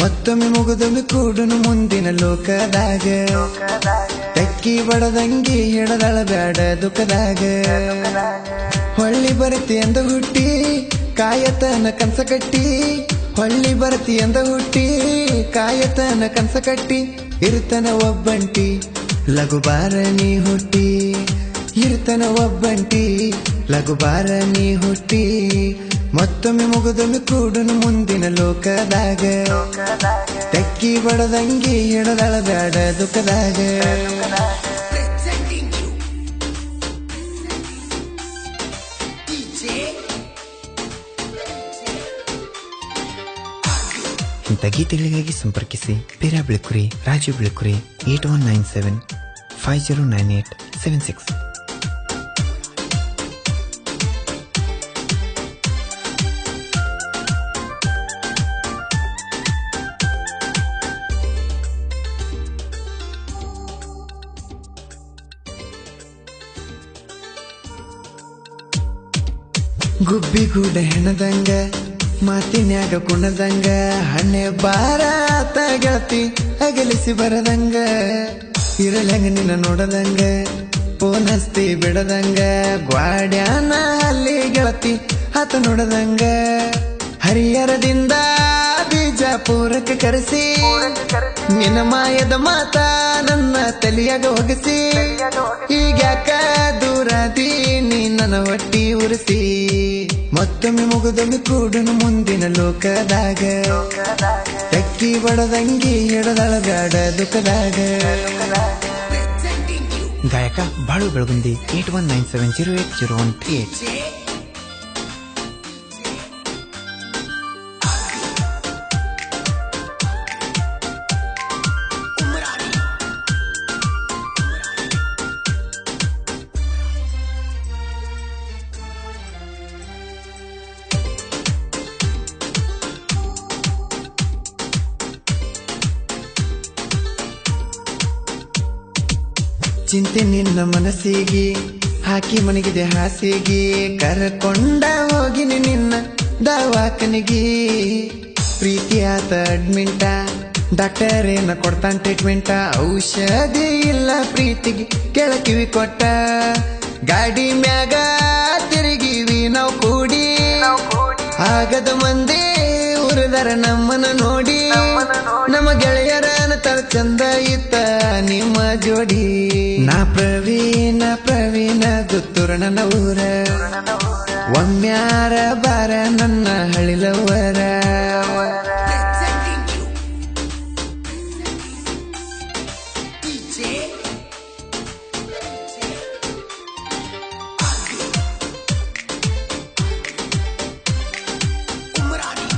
ಮತ್ತೊಮ್ಮೆ ಮುಗಿದೊಮ್ಮೆ ಕೂಡುನು ಮುಂದಿನ ಲೋಕದಾಗ ತೆಕ್ಕಿ ಬಡದಂಗಿ ಹಿಡದಳ ಬ್ಯಾಡ ದುಃಖದಾಗ ಹೊಳ್ಳಿ ಬರತಿ ಅಂದ ಹುಟ್ಟಿ ಕಾಯತನ ಕನ್ಸ ಕಟ್ಟಿ ಹೊಳ್ಳಿ ಬರತಿ ಅಂದ ಹುಟ್ಟಿ ಕಾಯತನ ಕನ್ಸ ಕಟ್ಟಿ ಇರ್ತನ ಒಬ್ಬಂಟಿ ಲಘು ಬಾರಣಿ ಹುಟ್ಟಿ ಇರ್ತನ ಒಬ್ಬಂಟಿ ಲಘು ಬಾರಣಿ ಹುಟ್ಟಿ ಮತ್ತೊಮ್ಮೆ ಮುಗಿದೊಮ್ಮೆ ಕೂಡುನು ಮುಂದಿನ ಲೋಕದಾಗ ತೆಕ್ಕಿ ಬಡದಂಗಿ ಹಿಡದಳ ಬ್ಯಾಡ ದುಃಖದಾಗ presenting you DJ ಇಂಥ ಗೀತೆಗಳಿಗಾಗಿ ಸಂಪರ್ಕಿಸಿ ಪೇರಾ Belakuri Raju Belakuri eight one nine seven five zero nine eight seven six ಗುಬ್ಬಿಗೂಡ ಹೆಣದಂಗ ಮಾತಿನ್ಯಾಗ ಕುಣದಂಗ ಹಣ್ಣೆ ಬಾರ ಗೆಳತಿ ಅಗಲಿಸಿ ಬರದಂಗ ಇರಲಂಗ ನಿನ್ನ ನೋಡದಂಗ ಪೋನಸ್ತಿ ಬಿಡದಂಗ ಗ್ವಾಡ್ಯಾನ ಅಲ್ಲಿ ಗೆಳತಿ ಆತ ನೋಡದಂಗ ಹರಿಹರದಿಂದ ಬೀಜಾಪುರಕ್ಕೆ ಕರೆಸಿ ನಿನ್ನ ಮಾಯದ ಮಾತ ನನ್ನ ತಲಿಯಾಗ ಒಗಸಿ ಈಗ್ಯಾಕ ದೂರದಿ ನೀ ನನ್ನ ಹೊಟ್ಟಿ ಉರಿಸಿ ಮತ್ತೊಮ್ಮೆ ಮುಗಿದೊಮ್ಮೆ ಕೂಡುನು ಮುಂದಿನ ಲೋಕದಾಗ ತೆಕ್ಕಿ ಬಡದಂಗಿ ಹಿಡದಳ ಬ್ಯಾಡ ದುಃಖದಾಗ presenting you ಗಾಯಕ Balu Belagundi eight one nine seven zero eight zero one three eight DJ Umrani ಚಿಂತೆ ನಿನ್ನ ಮನಸ್ಸಿಗೆ ಹಾಕಿ ಮನಗಿದೆ ಹಾಸಿಗೆ ಕರ್ಕೊಂಡ ಹೋಗಿನಿ ನಿನ್ನ ದವಾಖಾನಿಗೆ ಪ್ರೀತಿ ಆತ ಅಡ್ಮಿಂಟ ಡಾಕ್ಟರ್ ಏನ ಕೊಡ್ತಾನ ಟ್ರೀಟ್ಮೆಂಟ ಔಷಧಿ ಇಲ್ಲ ಪ್ರೀತಿಗೆ ಕೆಳಕಿವಿ ಕೊಟ್ಟ ಗಾಡಿ ಮ್ಯಾಗ ತಿರುಗಿವಿ ನಾವು ಕೂಡಿ ಆಗದ ಮಂದಿ ಉರಿದರ ನಮ್ಮನ ನೋಡಿ ನಮ್ಮ ಗೆಳೆಯರನ ತರ ಚಂದ ಇತ್ತ ನಿಮ್ಮ ಜೋಡಿ ನಾ ಪ್ರವೀಣ ಪ್ರವೀಣ ಗುತ್ತೂರ ನನ್ನ ಊರ ಒಮ್ಮ್ಯಾರ ಬಾರ ನನ್ನ ಹಳಿಲವರ presenting you DJ Umrani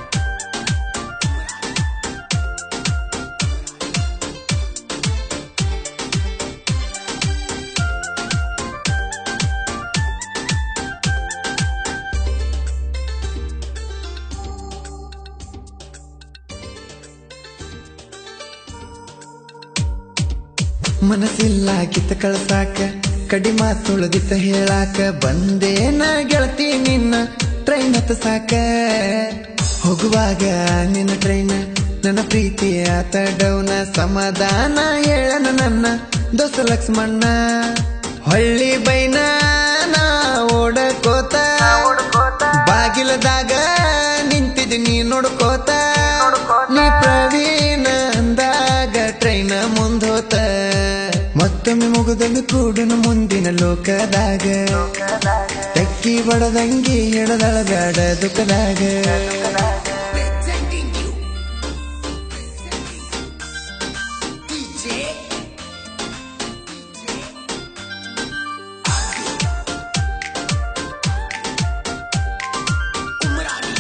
ಮನಸ್ಸಿಲ್ಲ ಕಿತ್ತ ಕಳ್ಸಾಕ ಕಡಿ ಮಾತುಳದಿತ್ತ ಹೇಳಾಕ ಬಂದೇನ ಗೆಳತಿ ನಿನ್ನ ಟ್ರೈನ್ ಹತ್ತ ಸಾಕ ಹೋಗುವಾಗ ನಿನ್ನ ಟ್ರೈನ್ ನನ್ನ ಪ್ರೀತಿ ಆತ ಡೌನ ಸಮಾಧಾನ ಹೇಳನ ನನ್ನ ದೋಸ್ತ ಲಕ್ಷ್ಮಣ್ಣ ಹೊಳ್ಳಿ ಬೈನ ನಾ ಓಡಕೋತ ಬಾಗಿಲದಾಗ ನಿಂತಿದ್ ನೀ ನೋಡ್ಕೋತ ನೀ ಪ್ರವೀಣ ಅಂದಾಗ ಟ್ರೈನ್ ಮುಂದೋತ ಮತ್ತೊಮ್ಮೆ ಮುಗಿದೊಮ್ಮೆ ಕೂಡುನು ಮುಂದಿನ ಲೋಕದಾಗ ತೆಕ್ಕಿ ಬಡದಂಗಿ ಹಿಡದಳ ಬ್ಯಾಡ ದುಃಖದಾಗ presenting you DJ Umrani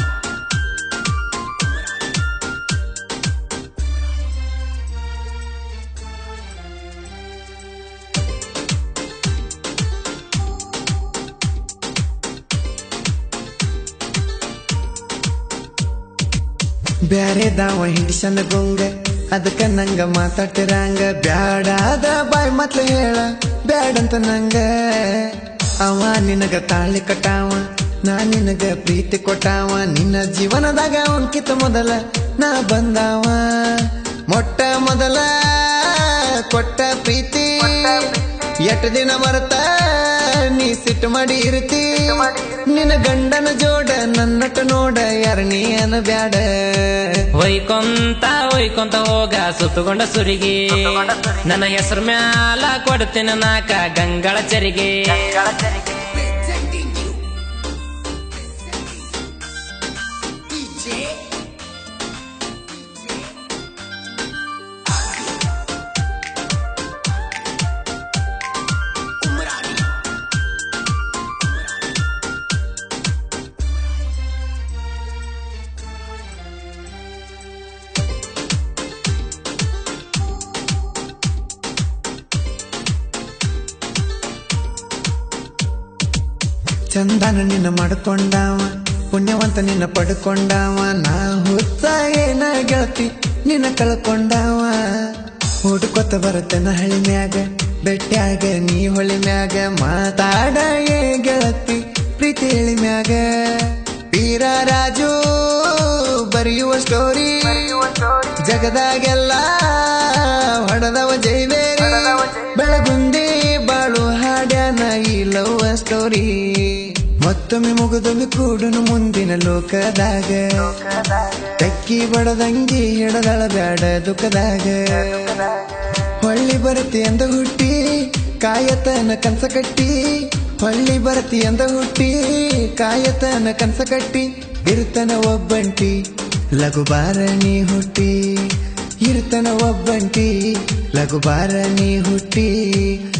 ಬ್ಯಾರೆ ದಾವ ಹಿಡಿಸನ ಗೊಂಗ ಅದಕ್ಕ ನಂಗ ಮಾತಾಡ್ತಿರಂಗ ಬ್ಯಾಡಾದ ಬಾಯ್ ಮತ್ಲ ಹೇಳ ಬ್ಯಾಡಂತ ನಂಗ ಅವ ನಿನಗ ತಾಳಿ ಕಟ್ಟಾವ ನಾ ನಿನಗ ಪ್ರೀತಿ ಕೊಟ್ಟಾವ ನಿನ್ನ ಜೀವನದಾಗ ಅಂಕಿತ ಮೊದಲ ನಾ ಬಂದಾವ ಮೊಟ್ಟ ಮೊದಲ ಕೊಟ್ಟ ಪ್ರೀತಿ ಎಟ್ ದಿನ ಮರತ ನೀ ಸಿಟ್ಟು ಮಾಡಿ ಇರ್ತಿ ನಿನ್ನ ಗಂಡನ ಜೋಡ ನನ್ನಟ ನೋಡ ಯಾರನಿ ಬ್ಯಾಡ ಒಯ್ಕೊಂತ ಒಯ್ಕೊಂತ ಹೋಗ ಸುತ್ತುಕೊಂಡ ಸುರಿಗೆ ನನ್ನ ಹೆಸರು ಮ್ಯಾಲ ಕೊಡ್ತೀನಿ ನಾಕ ಗಂಗಳ ಚರಿಗೆ Presenting you. DJ. Umrani. ಚಂದನ ನಿನ್ನ ಮಾಡ್ಕೊಂಡಾವ ಪುಣ್ಯವಂತ ನಿನ್ನ ಪಡ್ಕೊಂಡಾವ ನಾ ಹುಚ್ಚ ಏನ ಗೆಳತಿ ನಿನ್ನ ಕಳ್ಕೊಂಡಾವ ಹುಡುಕೊತ ಬರುತ್ತನ ಹಳಿ ಮ್ಯಾಗ ಬೆಟ್ಟ್ಯಾಗ ನೀ ಹೊಳಿ ಮ್ಯಾಗ ಮಾತಾಡ ಏ ಗೆಳತಿ ಪ್ರೀತಿ ಹೇಳಿ ಮ್ಯಾಗ ವೀರ ರಾಜು ಬರೆಯುವ ಸ್ಟೋರಿ ಜಗದಾಗೆಲ್ಲ ಹೊಡೆದವ ಜೈವೇರಿ ಬೆಳಗುಂದಿ ಬಾಳು ಹಾಡ್ಯಾನ ಈ ಲವ್ ಸ್ಟೋರಿ ಮತ್ತೊಮ್ಮೆ ಮುಗಿದೊಮ್ಮೆ ಕೂಡನು ಮುಂದಿನ ಲೋಕದಾಗ ತೆಕ್ಕಿ ಬಡದಂಗಿ ಹಿಡದಳ ಬ್ಯಾಡ ದುಃಖದಾಗ ಹೊಳ್ಳಿ ಬರತಿ ಎಂದ ಹುಟ್ಟಿ ಕಾಯತನ ಕನ್ಸ ಕಟ್ಟಿ ಹೊಳ್ಳಿ ಬರತಿ ಎಂದ ಹುಟ್ಟಿ ಕಾಯತನ ಕನ್ಸ ಕಟ್ಟಿ ಇರ್ತನ ಒಬ್ಬಂಟಿ ಲಘು ಬಾರಣಿ ಹುಟ್ಟಿ ಇರ್ತನ ಒಬ್ಬಂಟಿ ಲಘು ಬಾರಣಿ ಹುಟ್ಟಿ